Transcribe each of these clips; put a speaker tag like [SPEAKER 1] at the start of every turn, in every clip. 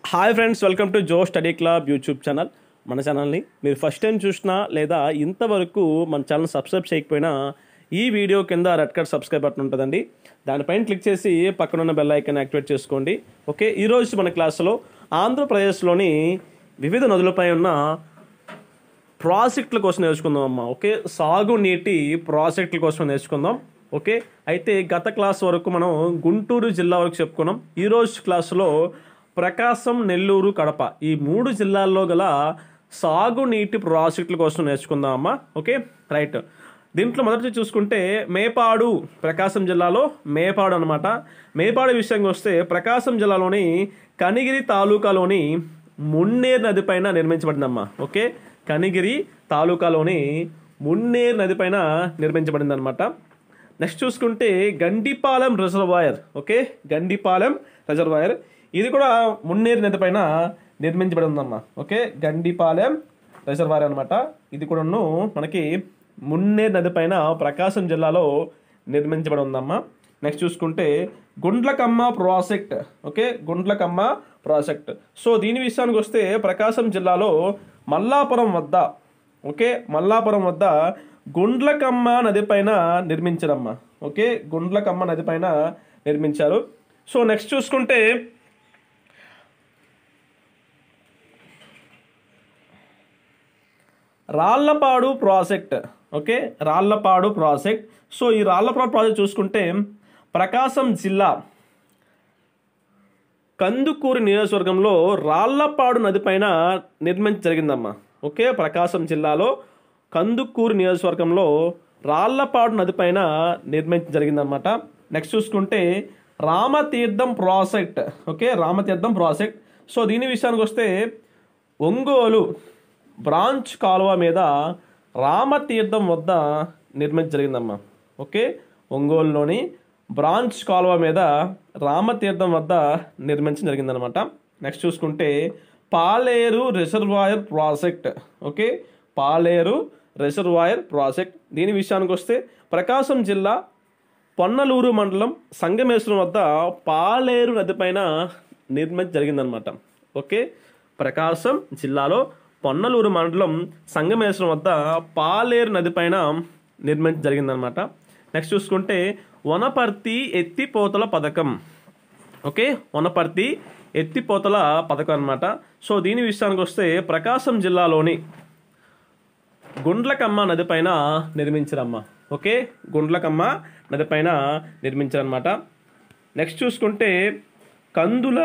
[SPEAKER 1] hi friends welcome to Jo study club YouTube channel మన ఛానల్ని మీరు ఫస్ట్ టైం చూసినా లేదా ఇంతవరకు మన ఛానల్ సబ్స్క్రైబ్ చేయకపోయినా ఈ వీడియో కింద రెడ్ కలర్ సబ్స్క్రైబ్ బటన్ ఉంటుందండి దానిపైన క్లిక్ చేసి పక్కన ఉన్న బెల్ ఐకాన్ యాక్టివేట్ చేసుకోండి ఓకే ఈరోజు మన క్లాస్లో ఆంధ్రప్రదేశ్లోని వివిధ నదులపై ఉన్న ప్రాజెక్టుల కోసం నేర్చుకుందాం అమ్మా ఓకే సాగునీటి ప్రాజెక్టుల కోసం నేర్చుకుందాం ఓకే అయితే గత క్లాస్ వరకు మనం గుంటూరు జిల్లా వరకు చెప్పుకున్నాం ఈరోజు క్లాసులో ప్రకాశం నెల్లూరు కడప ఈ మూడు జిల్లాల్లో గల సాగునీటి ప్రాజెక్టుల కోసం నేర్చుకుందాం అమ్మా ఓకే రైట్ దీంట్లో మొదటి చూసుకుంటే మేపాడు ప్రకాశం జిల్లాలో మేపాడు అనమాట మేపాడు విషయంగా వస్తే ప్రకాశం జిల్లాలోని కనిగిరి తాలూకాలోని మున్నేరు నది పైన నిర్మించబడిందమ్మా ఓకే కనిగిరి తాలూకాలోని మున్నేరు నది పైన నిర్మించబడింది అనమాట నెక్స్ట్ చూసుకుంటే Gandipalem reservoir okay Gandipalem reservoir ఇది కూడా మున్నేరు నది పైన నిర్మించబడి ఉందమ్మా ఓకే గండిపాలెం రిజర్వాయర్ అనమాట ఇది కూడాను మనకి మున్నేరు నది పైన ప్రకాశం జిల్లాలో నిర్మించబడి ఉందమ్మా నెక్స్ట్ చూసుకుంటే Gundlakamma project okay Gundlakamma project so దీని విషయానికి వస్తే ప్రకాశం జిల్లాలో మల్లాపురం వద్ద ఓకే మల్లాపురం వద్ద గుండ్లకమ్మ నది పైన నిర్మించారమ్మా ఓకే గుండ్లకమ్మ నది పైన నిర్మించారు సో నెక్స్ట్ చూసుకుంటే Rallapadu project okay Rallapadu project so ఈ రాళ్లపాడు ప్రాజెక్ట్ చూసుకుంటే ప్రకాశం జిల్లా కందుకూరు నియోజకవర్గంలో రాళ్లపాడు నది పైన నిర్మించ జరిగిందమ్మా ఓకే ప్రకాశం జిల్లాలో కందుకూరు నియోజకవర్గంలో రాళ్లపాడు నది పైన నిర్మించ జరిగిందన్నమాట నెక్స్ట్ చూసుకుంటే Ramatheertham project okay Ramatheertham project so దీని విషయానికి వస్తే ఒంగోలు బ్రాంచ్ కాలువ మీద రామతీర్థం వద్ద నిర్మించ జరిగిందమ్మా ఓకే ఒంగోలులోని బ్రాంచ్ కాలువ మీద రామతీర్థం వద్ద నిర్మించడం జరిగిందనమాట నెక్స్ట్ చూసుకుంటే Paleru reservoir project okay Paleru reservoir project దీని విషయానికి వస్తే ప్రకాశం జిల్లా పొన్నలూరు మండలం సంగమేశ్వరం వద్ద పాలేరు నది పైన నిర్మించ జరిగిందనమాట ఓకే ప్రకాశం జిల్లాలో పొన్నలూరు మండలం సంగమేశ్వరం వద్ద పాలేరు నది పైన నిర్మించ జరిగిందనమాట నెక్స్ట్ చూసుకుంటే వనపర్తి ఎత్తిపోతల పథకం ఓకే వనపర్తి ఎత్తిపోతల పథకం అనమాట సో దీని విషయానికి వస్తే ప్రకాశం జిల్లాలోని గుండ్లకమ్మ నది పైన నిర్మించారమ్మ ఓకే గుండ్లకమ్మ నది పైన నిర్మించారనమాట నెక్స్ట్ చూసుకుంటే Kandula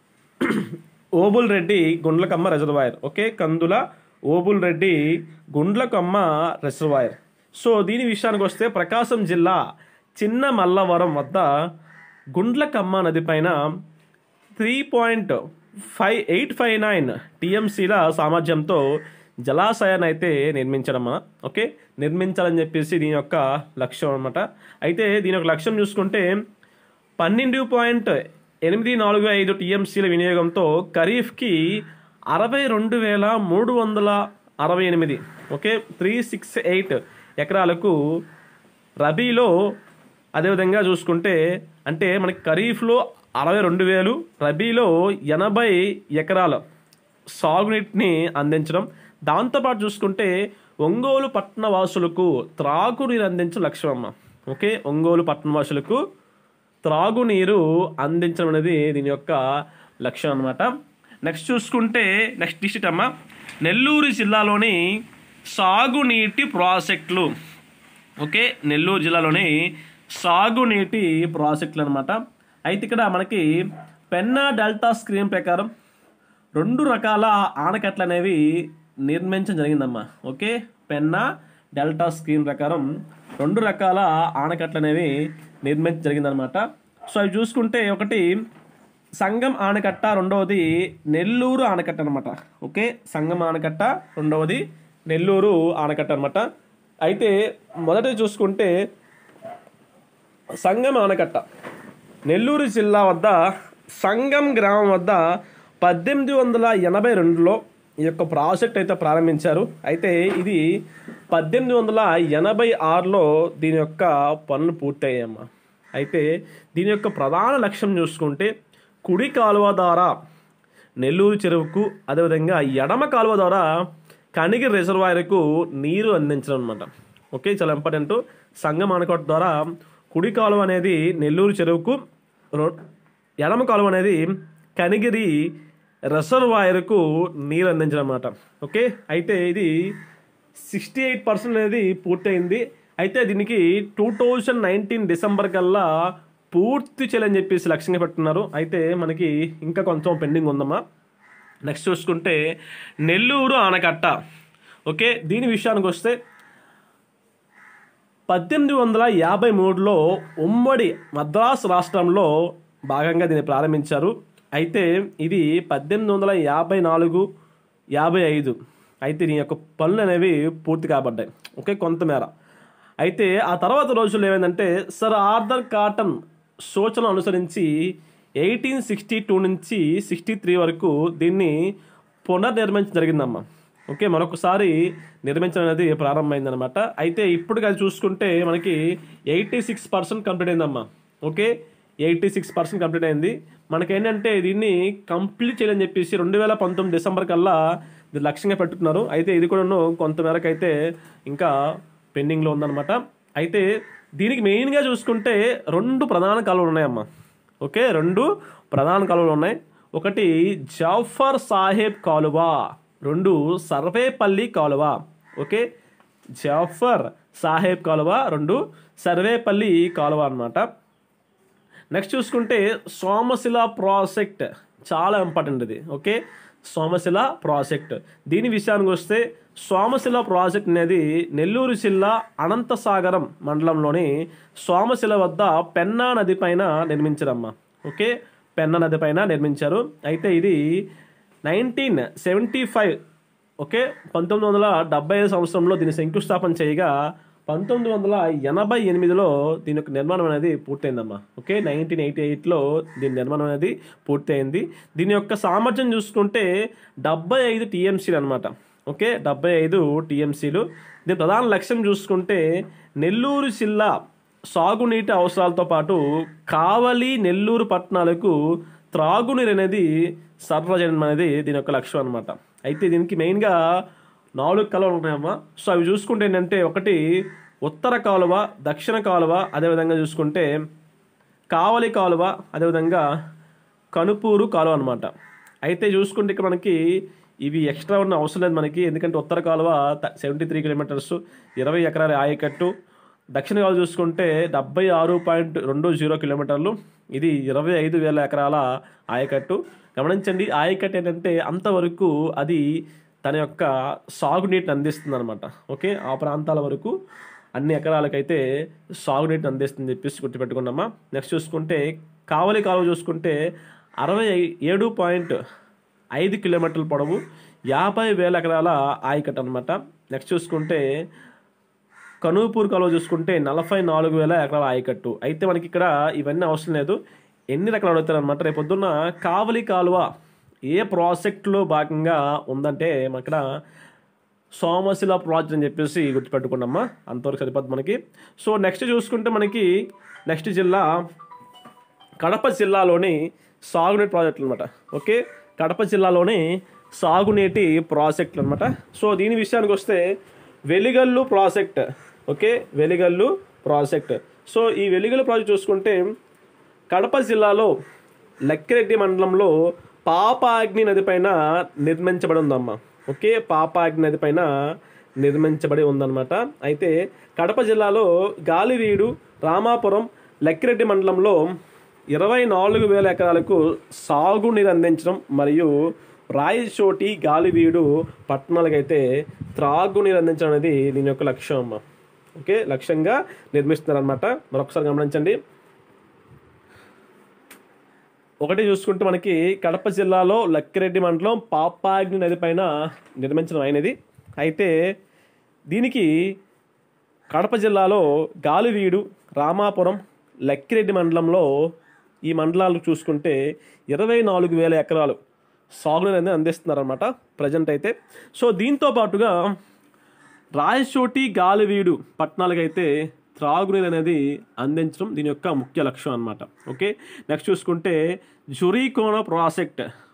[SPEAKER 1] Obul Reddy Gundlakamma reservoir okay Kandula Obul Reddy Gundlakamma reservoir so దీని విషయానికి వస్తే ప్రకాశం జిల్లా చిన్న మల్లవరం వద్ద గుండ్లకమ్మ నది పైన three point five eight five nine టీఎంసీల సామర్థ్యంతో జలాశయాన్ని అయితే నిర్మించడమా ఓకే నిర్మించాలని చెప్పేసి దీని యొక్క లక్ష్యం అనమాట అయితే దీని యొక్క లక్ష్యం చూసుకుంటే పన్నెండు పాయింట్ ఎనిమిది నాలుగు ఐదు టీఎంసీల వినియోగంతో ఖరీఫ్కి అరవై రెండు వేల మూడు వందల అరవై ఎనిమిది ఓకే త్రీ సిక్స్ ఎయిట్ ఎకరాలకు రబీలో అదేవిధంగా చూసుకుంటే అంటే మనకి ఖరీఫ్లో అరవై రెండు వేలు రబీలో ఎనభై ఎకరాల సాగునీటిని అందించడం దాంతోపాటు చూసుకుంటే ఒంగోలు పట్టణ వాసులకు త్రాగునీరు అందించడం లక్ష్యం అమ్మ ఓకే ఒంగోలు పట్టణ వాసులకు త్రాగునీరు అందించడం అనేది దీని యొక్క లక్ష్యం అనమాట నెక్స్ట్ చూసుకుంటే నెక్స్ట్ డిస్ట్రిక్ట్ అమ్మ నెల్లూరు జిల్లాలోని సాగునీటి ప్రాజెక్టులు ఓకే నెల్లూరు జిల్లాలోని సాగునీటి ప్రాజెక్టులు అనమాట అయితే ఇక్కడ మనకి పెన్నా డెల్టా స్క్రీన్ ప్రకారం రెండు రకాల ఆనకట్లు అనేవి నిర్మించడం జరిగిందమ్మా ఓకే పెన్నా డెల్టా స్కీమ్ ప్రకారం రెండు రకాల ఆనకట్లు అనేవి నిర్మించడం జరిగిందనమాట సో అవి చూసుకుంటే ఒకటి సంగం ఆనకట్ట రెండవది నెల్లూరు ఆనకట్ట అనమాట ఓకే సంగం ఆనకట్ట రెండవది నెల్లూరు ఆనకట్ట అనమాట అయితే మొదట చూసుకుంటే సంగం ఆనకట్ట నెల్లూరు జిల్లా వద్ద సంగం గ్రామం వద్ద పద్దెనిమిది వందల ఎనభై రెండులో ఈ యొక్క ప్రాజెక్ట్ అయితే ప్రారంభించారు అయితే ఇది పద్దెనిమిది వందల ఎనభై ఆరులో దీని యొక్క పనులు పూర్తయ్యాయమ్మా అయితే దీని యొక్క ప్రధాన లక్ష్యం చూసుకుంటే కుడి కాలువ ద్వారా నెల్లూరు చెరువుకు అదేవిధంగా ఎడమ కాలువ ద్వారా కనిగిరి రిజర్వాయర్కు నీరు అందించడం అనమాట ఓకే చాలా ఇంపార్టెంట్ సంగం ఆనకట్ట ద్వారా కుడి కాలువ అనేది నెల్లూరు చెరువుకు రో- ఎడమ కాలువ అనేది కనిగిరి రిజర్వాయర్కు నీరు అందించడం అన్నమాట ఓకే అయితే ఇది సిక్స్టీ ఎయిట్ పర్సెంట్ అనేది పూర్తయింది అయితే దీనికి టూ థౌజండ్ నైన్టీన్ డిసెంబర్ కల్లా పూర్తి చేయాలని చెప్పేసి లక్ష్యంగా పెట్టున్నారు అయితే మనకి ఇంకా కొంచెం పెండింగ్ ఉందమ్మా నెక్స్ట్ చూసుకుంటే నెల్లూరు ఆనకట్ట ఓకే దీని విషయానికి వస్తే పద్దెనిమిది వందల యాభై మూడులో ఉమ్మడి మద్రాసు రాష్ట్రంలో భాగంగా దీన్ని ప్రారంభించారు అయితే ఇది పద్దెనిమిది వందల యాభై నాలుగు యాభై ఐదు అయితే దీని యొక్క పనులు అనేవి పూర్తి కాబడ్డాయి ఓకే కొంతమేర అయితే ఆ తర్వాత రోజుల్లో ఏమైందంటే సర్ ఆర్థర్ కాటన్ సూచన అనుసరించి ఎయిటీన్ సిక్స్టీ టూ నుంచి సిక్స్టీ త్రీ వరకు దీన్ని పునర్నిర్మించడం జరిగిందమ్మా ఓకే మరొకసారి నిర్మించడం అనేది ప్రారంభమైందనమాట అయితే ఇప్పుడు అది చూసుకుంటే మనకి ఎయిటీ సిక్స్ పర్సెంట్ కంప్లీట్ అయిందమ్మా okay eighty six percent complete అయింది మనకేంటంటే దీన్ని కంప్లీట్ చేయాలని చెప్పేసి రెండు వేల పంతొమ్మిది డిసెంబర్ కల్లా ఇది లక్ష్యంగా పెట్టుకున్నారు అయితే ఇది కూడా కొంతమేరకు అయితే ఇంకా పెండింగ్లో ఉందన్నమాట అయితే దీనికి మెయిన్గా చూసుకుంటే రెండు ప్రధాన కాలువలు ఉన్నాయమ్మా ఓకే రెండు ప్రధాన కాలువలు ఉన్నాయి ఒకటి జాఫర్ సాహెబ్ కాలువ రెండు సర్వేపల్లి కాలువ ఓకే జాఫర్ సాహెబ్ కాలువ రెండు సర్వేపల్లి కాలువ అన్నమాట నెక్స్ట్ చూసుకుంటే సోమశిల ప్రాజెక్ట్ చాలా ఇంపార్టెంట్ ఇది ఓకే సోమశిల ప్రాజెక్ట్ దీని విషయానికి వస్తే సోమశిల ప్రాజెక్ట్ అనేది నెల్లూరు జిల్లా అనంతసాగరం మండలంలోని సోమశిల వద్ద పెన్నా నది పైన నిర్మించారమ్మా ఓకే పెన్నా నది పైన నిర్మించారు అయితే ఇది నైన్టీన్ సెవెంటీ ఫైవ్ ఓకే పంతొమ్మిది వందల డెబ్బై ఐదు సంవత్సరంలో దీన్ని శంకుస్థాపన చేయగా పంతొమ్మిది వందల ఎనభై ఎనిమిదిలో దీని యొక్క నిర్మాణం అనేది పూర్తయిందమ్మా ఓకే నైన్టీన్ ఎయిటీ ఎయిట్లో దీని నిర్మాణం అనేది పూర్తయింది దీని యొక్క సామర్థ్యం చూసుకుంటే డెబ్బై ఐదు టీఎంసీలు అనమాట ఓకే డెబ్బై ఐదు టీఎంసీలు దీని ప్రధాన లక్ష్యం చూసుకుంటే నెల్లూరు జిల్లా సాగునీటి అవసరాలతో పాటు కావలి నెల్లూరు పట్టణాలకు త్రాగునీరు అనేది సరఫరా చేయడం అనేది దీని యొక్క లక్ష్యం అనమాట అయితే దీనికి మెయిన్గా నాలుగు కాలువలు ఉన్నాయమ్మా సో అవి చూసుకుంటే ఏంటంటే ఒకటి ఉత్తర కాలువ దక్షిణ కాలువ అదేవిధంగా చూసుకుంటే కావలి కాలువ అదేవిధంగా కనుపూరు కాలువ అనమాట అయితే చూసుకుంటే ఇక్కడ మనకి ఇవి ఎక్స్ట్రా ఉన్న అవసరం లేదు మనకి ఎందుకంటే ఉత్తర కాలువ సెవెంటీ త్రీ కిలోమీటర్స్ ఇరవై ఎకరాల ఆయకట్టు దక్షిణ కాలువ చూసుకుంటే డెబ్బై ఆరు పాయింట్ రెండు జీరో కిలోమీటర్లు ఇది ఇరవై ఐదు వేల ఎకరాల ఆయకట్టు గమనించండి ఆయకట్టు ఏంటంటే అంతవరకు అది తన యొక్క సాగునీటిని అందిస్తుంది అనమాట ఓకే ఆ ప్రాంతాల వరకు అన్ని ఎకరాలకైతే సాగునీటిని అందిస్తుందని చెప్పేసి గుర్తుపెట్టుకున్నామా నెక్స్ట్ చూసుకుంటే కావలి కాలువ చూసుకుంటే అరవై ఏడు పాయింట్ ఐదు కిలోమీటర్ల పొడవు యాభై వేల ఎకరాల ఆయకట్టు అనమాట నెక్స్ట్ చూసుకుంటే కనూపూర్ కాలువ చూసుకుంటే నలభై నాలుగు వేల ఎకరాల ఆయకట్టు అయితే మనకి ఇక్కడ ఇవన్నీ అవసరం లేదు ఎన్ని రకాలు అడుగుతారు అనమాట రేపు పొద్దున్న కావలి కాలువ ఏ ప్రాజెక్టులో భాగంగా ఉందంటే మన ఇక్కడ సోమశిల ప్రాజెక్ట్ అని చెప్పేసి గుర్తుపెట్టుకున్నామా అంతవరకు సరిపోద్ది మనకి సో నెక్స్ట్ చూసుకుంటే మనకి నెక్స్ట్ జిల్లా కడప జిల్లాలోని సాగునీటి ప్రాజెక్టులు అనమాట ఓకే కడప జిల్లాలోని సాగునీటి ప్రాజెక్టులు అనమాట సో దీని విషయానికి వస్తే Veligallu project okay Veligallu project so ఈ వెలిగల్లు ప్రాజెక్ట్ చూసుకుంటే కడప జిల్లాలో లక్కిరెడ్డి మండలంలో పాపాగ్ని నది పైన నిర్మించబడి ఉందమ్మా ఓకే పాపాగ్ని నది పైన నిర్మించబడి ఉందన్నమాట అయితే కడప జిల్లాలో గాలివీడు రామాపురం లక్కిరెడ్డి మండలంలో ఇరవై నాలుగు వేల ఎకరాలకు సాగునీరు అందించడం మరియు రాయచోటి గాలివీడు పట్టణాలకైతే త్రాగునీరు అందించడం అనేది దీని యొక్క లక్ష్యం అమ్మ ఓకే లక్ష్యంగా నిర్మిస్తున్నారనమాట మరొకసారి గమనించండి ఒకటి చూసుకుంటే మనకి కడప జిల్లాలో లక్కిరెడ్డి మండలం పాపాగ్ని నది పైన నిర్మించడం అయినది అయితే దీనికి కడప జిల్లాలో గాలివీడు రామాపురం లక్కిరెడ్డి మండలంలో ఈ మండలాలు చూసుకుంటే ఇరవై నాలుగు వేల ఎకరాలు సాగునీరు అనేది అందిస్తున్నారనమాట ప్రజెంట్ అయితే సో దీంతో పాటుగా రాయచోటి గాలివీడు పట్టణాలకైతే త్రాగునీరు అనేది అందించడం దీని యొక్క ముఖ్య లక్ష్యం అన్నమాట ఓకే నెక్స్ట్ చూసుకుంటే Jurikona project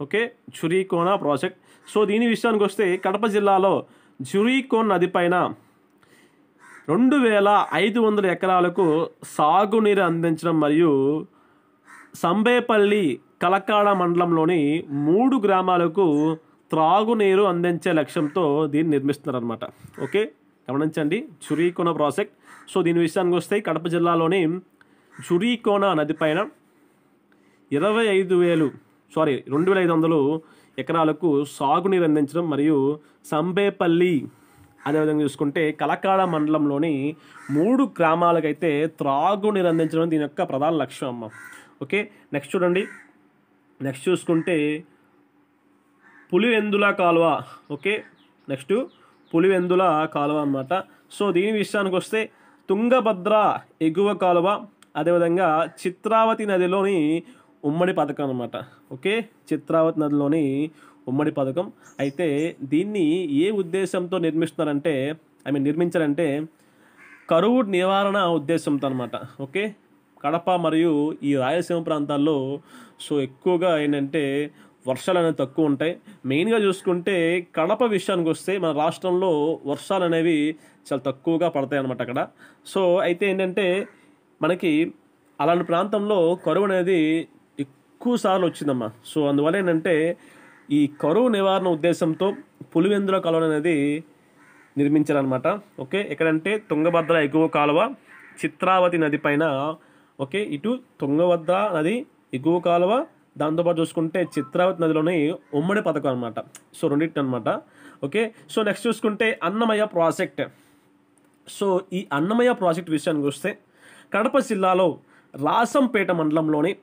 [SPEAKER 1] okay Churikona project so దీని విషయానికి వస్తే కడప జిల్లాలో చురీకోన్ నది పైన రెండు వేల ఐదు వందల ఎకరాలకు సాగునీరు అందించడం మరియు సంబేపల్లి కలకాడ మండలంలోని మూడు గ్రామాలకు త్రాగునీరు అందించే లక్ష్యంతో దీన్ని నిర్మిస్తున్నారనమాట ఓకే గమనించండి చురీకోన ప్రాజెక్ట్ సో దీని విషయానికి వస్తే కడప జిల్లాలోని చురీకోన నది పైన ఇరవై ఐదు వేలు సారీ రెండు వేల ఐదు వందలు ఎకరాలకు సాగునీరు అందించడం మరియు సంబేపల్లి అదేవిధంగా చూసుకుంటే కలకాడ మండలంలోని మూడు గ్రామాలకైతే త్రాగునీరు అందించడం దీని యొక్క ప్రధాన లక్ష్యం అమ్మ ఓకే నెక్స్ట్ చూడండి నెక్స్ట్ చూసుకుంటే పులివెందుల కాలువ ఓకే నెక్స్ట్ పులివెందుల కాలువ అన్నమాట సో దీని విషయానికి వస్తే తుంగభద్ర ఎగువ కాలువ అదేవిధంగా చిత్రావతి నదిలోని ఉమ్మడి పథకం అనమాట ఓకే చిత్రావతి నదిలోని ఉమ్మడి పథకం అయితే దీన్ని ఏ ఉద్దేశంతో నిర్మిస్తున్నారంటే ఐ మీన్ నిర్మించారంటే కరువు నివారణ ఉద్దేశంతో అనమాట ఓకే కడప మరియు ఈ రాయలసీమ ప్రాంతాల్లో సో ఎక్కువగా ఏంటంటే వర్షాలు అనేవి తక్కువ ఉంటాయి మెయిన్గా చూసుకుంటే కడప విషయానికి వస్తే మన రాష్ట్రంలో వర్షాలు అనేవి చాలా తక్కువగా పడతాయి అనమాట అక్కడ సో అయితే ఏంటంటే మనకి అలాంటి ప్రాంతంలో కరువు అనేది ఎక్కువ సార్లు వచ్చిందమ్మా సో అందువల్ల ఏంటంటే ఈ కరువు నివారణ ఉద్దేశంతో పులివెందుల కాలువ అనేది నిర్మించారనమాట ఓకే ఎక్కడంటే తుంగభద్ర ఎగువ కాలువ చిత్రావతి నది పైన ఓకే ఇటు తుంగభద్ర నది ఎగువ కాలువ దాంతోపాటు చూసుకుంటే చిత్రావతి నదిలోని ఉమ్మడి పథకం అనమాట సో రెండింటి అనమాట ఓకే సో నెక్స్ట్ చూసుకుంటే అన్నమయ్య ప్రాజెక్ట్ సో ఈ అన్నమయ్య ప్రాజెక్ట్ విషయానికి వస్తే కడప జిల్లాలో రాసంపేట మండలంలోని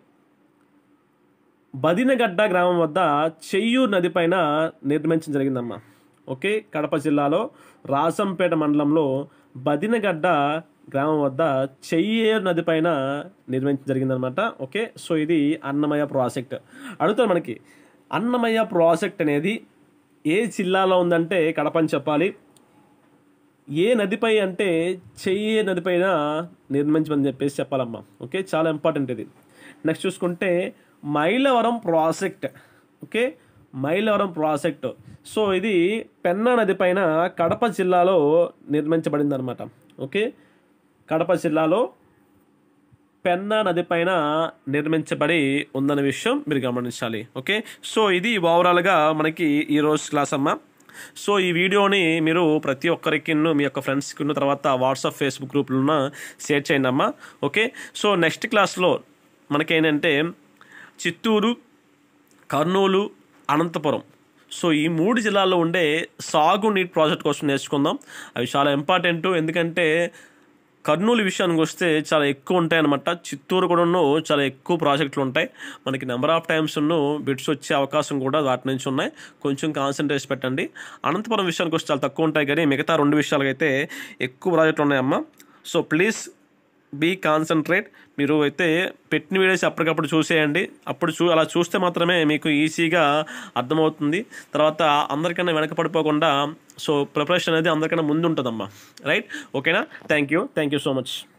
[SPEAKER 1] బదినగడ్డ గ్రామం వద్ద చెయ్యూరు నది పైన నిర్మించడం జరిగిందమ్మా ఓకే కడప జిల్లాలో రాసంపేట మండలంలో బదినగడ్డ గ్రామం వద్ద చెయ్యేరు నది పైన నిర్మించడం జరిగిందనమాట ఓకే సో ఇది అన్నమయ్య ప్రాజెక్ట్ అడుగుతారు మనకి అన్నమయ్య ప్రాజెక్ట్ అనేది ఏ జిల్లాలో ఉందంటే కడప అని చెప్పాలి ఏ నదిపై అంటే చెయ్యి నదిపైన నిర్మించమని చెప్పేసి చెప్పాలమ్మా ఓకే చాలా ఇంపార్టెంట్ ఇది నెక్స్ట్ చూసుకుంటే Mylavaram project okay Mylavaram project so ఇది పెన్నా నది పైన కడప జిల్లాలో నిర్మించబడింది అనమాట ఓకే కడప జిల్లాలో పెన్నా నది పైన నిర్మించబడి ఉందన్న విషయం మీరు గమనించాలి ఓకే సో ఇది ఓవరాల్గా మనకి ఈ రోజు క్లాస్ అమ్మా సో ఈ వీడియోని మీరు ప్రతి ఒక్కరికి మీ యొక్క ఫ్రెండ్స్కి తర్వాత వాట్సాప్ ఫేస్బుక్ గ్రూప్లో షేర్ చేయండి అమ్మా ఓకే సో నెక్స్ట్ క్లాస్లో మనకేంటంటే చిత్తూరు కర్నూలు అనంతపురం సో ఈ మూడు జిల్లాల్లో ఉండే సాగు నీటి ప్రాజెక్ట్ కోసం నేర్చుకుందాం అవి చాలా ఇంపార్టెంట్ ఎందుకంటే కర్నూలు విషయానికి వస్తే చాలా ఎక్కువ ఉంటాయి అనమాట చిత్తూరు కూడాను చాలా ఎక్కువ ప్రాజెక్టులు ఉంటాయి మనకి నెంబర్ ఆఫ్ టైమ్స్ బిట్స్ వచ్చే అవకాశం కూడా వాటి నుంచి ఉన్నాయి కొంచెం కాన్సన్ట్రేట్ పెట్టండి అనంతపురం విషయానికి వస్తే చాలా తక్కువ ఉంటాయి కానీ మిగతా రెండు విషయాలకైతే ఎక్కువ ప్రాజెక్టులు ఉన్నాయమ్మా సో ప్లీజ్ బీ కాన్సన్ట్రేట్ మీరు అయితే పెట్టిన వీడియోస్ అప్పటికప్పుడు చూసేయండి అప్పుడు చూ అలా చూస్తే మాత్రమే మీకు ఈజీగా అర్థమవుతుంది తర్వాత అందరికన్నా వెనకపడిపోకుండా సో ప్రిపరేషన్ అనేది అందరికన్నా ముందు ఉంటుందమ్మా రైట్ ఓకేనా thank you thank you so much